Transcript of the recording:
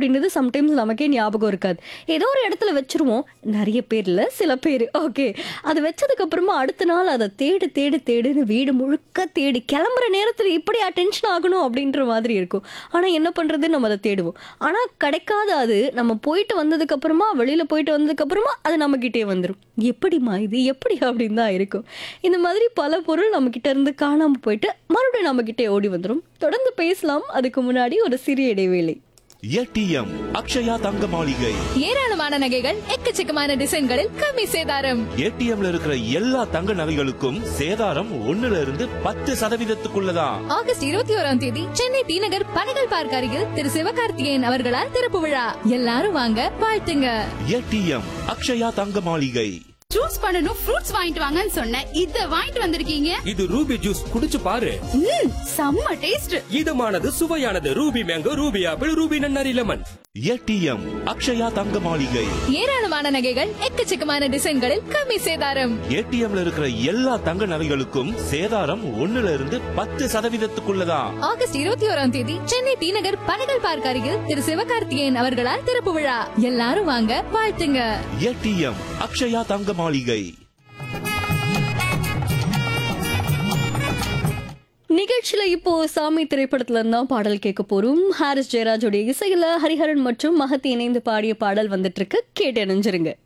அப்படின்றது சம்டைம்ஸ் நமக்கே ஞாபகம் இருக்காது ஏதோ ஒரு இடத்துல வச்சிருவோம் நிறைய பேர்ல சில பேர் ஓகே அதை வச்சதுக்கு அப்புறமா அடுத்த நாள் அதை தேடு தேடு தேடுன்னு வீடு முழுக்க தேடி கிளம்புற நேரத்தில் இப்படி அட்டென்ஷன் ஆகணும் அப்படின்ற மாதிரி இருக்கும் ஆனா என்ன பண்றது நம்ம அதை தேடுவோம் ஆனா கிடைக்காத அது நம்ம போயிட்டு வந்ததுக்கு அப்புறமா வெளியில போயிட்டு வந்ததுக்கு அப்புறமா அது நம்ம கிட்டே வந்துடும் எப்படிமா இது எப்படி அப்படின்னு தான் இருக்கும் இந்த மாதிரி பல பொருள் நம்ம கிட்ட இருந்து காணாம போயிட்டு மறுபடியும் நம்ம கிட்டே ஓடி வந்துடும் தொடர்ந்து பேசலாம் அதுக்கு முன்னாடி ஒரு சிறிய இடைவேளை ஏடிஎம் அக்ஷயா தங்க மாளிகை ஏராளமான நகைகள் எக்கச்சக்கமான டிசைன்களில் கம்மி சேதாரம் ஏடிஎம்ல இருக்கிற எல்லா தங்க நகைகளுக்கும் சேதாரம் ஒண்ணுல இருந்து பத்து சதவீதத்துக்குள்ளதான் ஆகஸ்ட் இருபத்தி ஓராம் தேதி சென்னை டி நகர் பனகல் பார்க் அருகில் திரு சிவகார்த்திகேயன் அவர்களால் திறப்பு விழா எல்லாரும் வாங்க வாழ்த்துங்க ஏடிஎம் அக்ஷயா தங்க மாளிகை ஜூஸ் பண்ணனும் ஃப்ரூட்ஸ் வாங்கிட்டு வாங்கன்னு சொன்னேன் இத வாங்கிட்டு வந்திருக்கீங்க இது ரூபி ஜூஸ் குடிச்சு பாரு ம் செம்ம டேஸ்ட் இதமானது சுவையானது Ruby mango Ruby apple Ruby நன்னாரி லெமன் ஏடிஎம் அக்ஷயா தங்க மாளிகை ஏராளமான நகைகள் எக்கச்சக்கமான டிசைன்களில் கம்மி சேதாரம் ஏடிஎம்ல இருக்கிற எல்லா தங்க நகைகளுக்கும் சேதாரம் ஒண்ணுல இருந்து பத்து சதவீதத்துக்குள்ளதான் ஆகஸ்ட் இருபத்தி ஓராம் தேதி சென்னை டி நகர் பனகல் பார்க் அருகில் திரு சிவகார்த்திகேயன் அவர்களால் திறப்பு விழா எல்லாரும் வாங்க வாழ்த்துங்க ஏடிஎம் அக்ஷயா தங்க மாளிகை நிகழ்ச்சியில இப்போ சாமி திரைப்படத்துல இருந்து தான் பாடல் கேட்க போறோம் ஹாரிஸ் ஜெயராஜோடைய இசையில ஹரிஹரன் மற்றும் மகத் இணைந்து பாடிய பாடல் வந்துட்டு இருக்கு கேட்டு இணைஞ்சிருங்க